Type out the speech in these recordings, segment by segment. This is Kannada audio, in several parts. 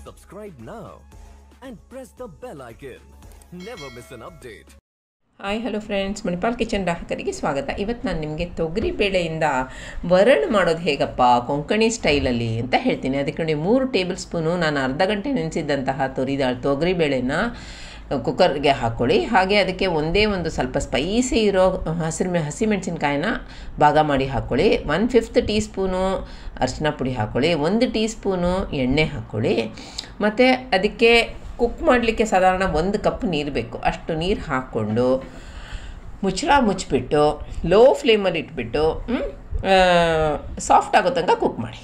Subscribe now and press the bell icon. Never miss an update. Hi hello friends Manipal kitchen ಗ್ರಾಹಕರಿಗೆ ಸ್ವಾಗತ ಇವತ್ತು ನಾನು ನಿಮಗೆ ತೊಗರಿ ಬೇಳೆಯಿಂದ ವರಣ ಮಾಡೋದು ಹೇಗಪ್ಪ ಕೊಂಕಣಿ ಸ್ಟೈಲಲ್ಲಿ ಅಂತ ಹೇಳ್ತೀನಿ ಅದಕ್ಕೆ ನೋಡಿ ಮೂರು ಟೇಬಲ್ ಸ್ಪೂನು ನಾನು ಅರ್ಧ ಗಂಟೆ ನೆನೆಸಿದ್ದಂತಹ ತೊರಿದ ತೊಗರಿ ಬೇಳೆನ ಕುಕ್ಕರ್ಗೆ ಹಾಕ್ಕೊಳ್ಳಿ ಹಾಗೆ ಅದಕ್ಕೆ ಒಂದೇ ಒಂದು ಸ್ವಲ್ಪ ಸ್ಪೈಸಿ ಇರೋ ಹಸಿರು ಮೆ ಹಸಿಮೆಣಸಿನ್ಕಾಯಿನ ಭಾಗ ಮಾಡಿ ಹಾಕ್ಕೊಳ್ಳಿ ಒನ್ ಫಿಫ್ತ್ ಟೀ ಸ್ಪೂನು ಅರಿಶಿನ ಪುಡಿ ಹಾಕ್ಕೊಳ್ಳಿ ಒಂದು ಟೀ ಸ್ಪೂನು ಎಣ್ಣೆ ಹಾಕ್ಕೊಳ್ಳಿ ಮತ್ತು ಅದಕ್ಕೆ ಕುಕ್ ಮಾಡಲಿಕ್ಕೆ ಸಾಧಾರಣ ಒಂದು ಕಪ್ ನೀರು ಬೇಕು ಅಷ್ಟು ನೀರು ಹಾಕ್ಕೊಂಡು ಮುಚ್ಚಳ ಮುಚ್ಚಿಬಿಟ್ಟು ಲೋ ಫ್ಲೇಮಲ್ಲಿ ಇಟ್ಬಿಟ್ಟು ಸಾಫ್ಟ್ ಆಗೋ ತನಕ ಕುಕ್ ಮಾಡಿ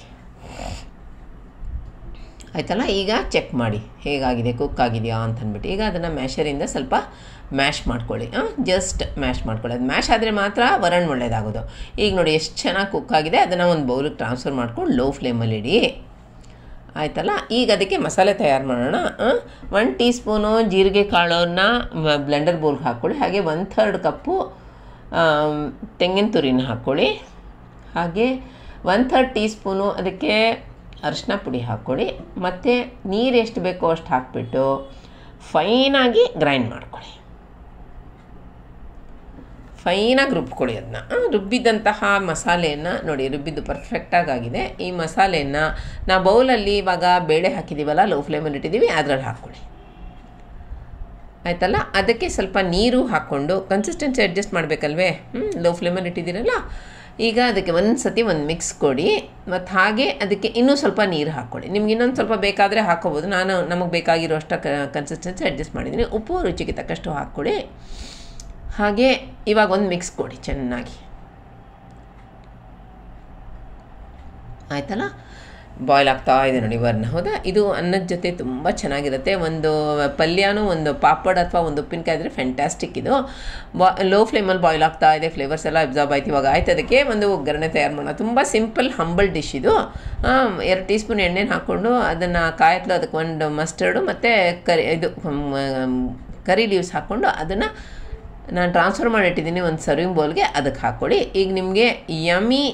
ಆಯ್ತಲ್ಲ ಈಗ ಚೆಕ್ ಮಾಡಿ ಹೇಗಾಗಿದೆ ಕುಕ್ ಆಗಿದೆಯಾ ಅಂತ ಅಂದ್ಬಿಟ್ಟು ಈಗ ಅದನ್ನು ಮ್ಯಾಶರಿಂದ ಸ್ವಲ್ಪ ಮ್ಯಾಶ್ ಮಾಡ್ಕೊಳ್ಳಿ ಜಸ್ಟ್ ಮ್ಯಾಶ್ ಮಾಡ್ಕೊಳ್ಳಿ ಅದು ಮ್ಯಾಶ್ ಆದರೆ ಮಾತ್ರ ವರಣ್ ಒಳ್ಳೇದಾಗೋದು ಈಗ ನೋಡಿ ಎಷ್ಟು ಚೆನ್ನಾಗಿ ಕುಕ್ ಆಗಿದೆ ಅದನ್ನು ಒಂದು ಬೌಲಿಗೆ ಟ್ರಾನ್ಸ್ಫರ್ ಮಾಡ್ಕೊಂಡು ಲೋ ಫ್ಲೇಮಲ್ಲಿ ಇಡಿ ಆಯ್ತಲ್ಲ ಈಗ ಅದಕ್ಕೆ ಮಸಾಲೆ ತಯಾರು ಮಾಡೋಣ ಒನ್ ಟೀ ಸ್ಪೂನು ಜೀರಿಗೆ ಕಾಳನ್ನ ಬ್ಲೆಂಡರ್ ಬೌಲ್ಗೆ ಹಾಕ್ಕೊಳ್ಳಿ ಹಾಗೆ ಒನ್ ಥರ್ಡ್ ಕಪ್ಪು ತೆಂಗಿನ ತುರಿನ ಹಾಕ್ಕೊಳ್ಳಿ ಹಾಗೆ ಒನ್ ಥರ್ಡ್ ಟೀ ಸ್ಪೂನು ಅದಕ್ಕೆ ಅರಿಶಿನ ಪುಡಿ ಹಾಕ್ಕೊಳ್ಳಿ ಮತ್ತು ನೀರು ಎಷ್ಟು ಬೇಕೋ ಅಷ್ಟು ಹಾಕ್ಬಿಟ್ಟು ಫೈನಾಗಿ ಗ್ರೈಂಡ್ ಮಾಡ್ಕೊಳ್ಳಿ ಫೈನಾಗಿ ರುಬ್ಕೊಳ್ಳಿ ಅದನ್ನ ರುಬ್ಬಿದಂತಹ ಮಸಾಲೆಯನ್ನು ನೋಡಿ ರುಬ್ಬಿದ್ದು ಪರ್ಫೆಕ್ಟಾಗಿ ಆಗಿದೆ ಈ ಮಸಾಲೆಯನ್ನು ನಾವು ಬೌಲಲ್ಲಿ ಇವಾಗ ಬೇಳೆ ಹಾಕಿದ್ದೀವಲ್ಲ ಲೋ ಫ್ಲೇಮಲ್ಲಿ ಇಟ್ಟಿದ್ದೀವಿ ಅದರಲ್ಲಿ ಹಾಕ್ಕೊಳ್ಳಿ ಆಯ್ತಲ್ಲ ಅದಕ್ಕೆ ಸ್ವಲ್ಪ ನೀರು ಹಾಕ್ಕೊಂಡು ಕನ್ಸಿಸ್ಟೆನ್ಸಿ ಅಡ್ಜಸ್ಟ್ ಮಾಡಬೇಕಲ್ವೇ ಹ್ಞೂ ಲೋ ಫ್ಲೇಮಲ್ಲಿ ಇಟ್ಟಿದ್ದೀರಲ್ಲ ಈಗ ಅದಕ್ಕೆ ಒಂದು ಸತಿ ಒಂದು ಮಿಕ್ಸ್ ಕೊಡಿ ಮತ್ತು ಹಾಗೆ ಅದಕ್ಕೆ ಇನ್ನೂ ಸ್ವಲ್ಪ ನೀರು ಹಾಕ್ಕೊಳ್ಳಿ ನಿಮ್ಗೆ ಇನ್ನೊಂದು ಸ್ವಲ್ಪ ಬೇಕಾದರೆ ಹಾಕ್ಕೋಬೋದು ನಾನು ನಮಗೆ ಬೇಕಾಗಿರೋ ಅಷ್ಟು ಕನ್ಸಿಸ್ಟೆನ್ಸಿ ಅಡ್ಜಸ್ಟ್ ಮಾಡಿದ್ದೀನಿ ಉಪ್ಪು ರುಚಿಗೆ ತಕ್ಕಷ್ಟು ಹಾಕ್ಕೊಳ್ಳಿ ಹಾಗೆ ಇವಾಗ ಒಂದು ಮಿಕ್ಸ್ ಕೊಡಿ ಚೆನ್ನಾಗಿ ಆಯ್ತಲ್ಲ ಬಾಯ್ಲ್ ಆಗ್ತಾ ಇದೆ ನೋಡಿ ವರ್ಣ ಹೌದಾ ಇದು ಅನ್ನದ ಜೊತೆ ತುಂಬ ಚೆನ್ನಾಗಿರುತ್ತೆ ಒಂದು ಪಲ್ಯನೂ ಒಂದು ಪಾಪಡ್ ಅಥವಾ ಒಂದು ಉಪ್ಪಿನಕಾಯಿ ಇದ್ರೆ ಫ್ಯಾಂಟಾಸ್ಟಿಕ್ ಇದು ಬಾ ಲೋ ಫ್ಲೇಮಲ್ಲಿ ಬಾಯ್ಲ್ ಆಗ್ತಾ ಇದೆ ಫ್ಲೇವರ್ಸ್ ಎಲ್ಲ ಅಬ್ಸಾರ್ಬ್ ಆಯ್ತು ಇವಾಗ ಆಯ್ತು ಅದಕ್ಕೆ ಒಂದು ಒಗ್ಗರಣೆ ತಯಾರು ಮಾಡೋಣ ತುಂಬ ಸಿಂಪಲ್ ಹಂಬಲ್ ಡಿಶ್ ಇದು ಎರಡು ಟೀ ಸ್ಪೂನ್ ಎಣ್ಣೆನ ಹಾಕ್ಕೊಂಡು ಅದನ್ನು ಕಾಯತ್ಲು ಅದಕ್ಕೆ ಒಂದು ಮಸ್ಟರ್ಡು ಮತ್ತು ಕರಿ ಇದು ಕರಿ ಲೀವ್ಸ್ ಹಾಕ್ಕೊಂಡು ಅದನ್ನು ನಾನು ಟ್ರಾನ್ಸ್ಫರ್ ಮಾಡಿಟ್ಟಿದ್ದೀನಿ ಒಂದು ಸರ್ವಿಂಗ್ ಬೌಲ್ಗೆ ಅದಕ್ಕೆ ಹಾಕ್ಕೊಳ್ಳಿ ಈಗ ನಿಮಗೆ ಯಮಿ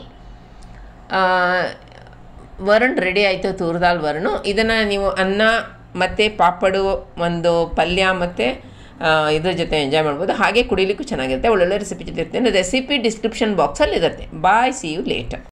ವರಣ್ ರೆಡಿ ಆಯಿತು ತೂರ್ದಾಲ್ ವರಣು ಇದನ್ನು ನೀವು ಅನ್ನ ಮತ್ತು ಪಾಪಡು ಒಂದು ಪಲ್ಯ ಮತ್ತು ಇದ್ರ ಜೊತೆ ಎಂಜಾಯ್ ಮಾಡ್ಬೋದು ಹಾಗೆ ಕುಡಿಲಿಕ್ಕೂ ಚೆನ್ನಾಗಿರುತ್ತೆ ಒಳ್ಳೊಳ್ಳೆ ರೆಸಿಪಿ ಜೊತೆ ಇರುತ್ತೆ ರೆಸಿಪಿ ಡಿಸ್ಕ್ರಿಪ್ಷನ್ ಬಾಕ್ಸಲ್ಲಿ ಇರುತ್ತೆ ಬಾಯ್ ಸಿ ಯು ಲೇಟರ್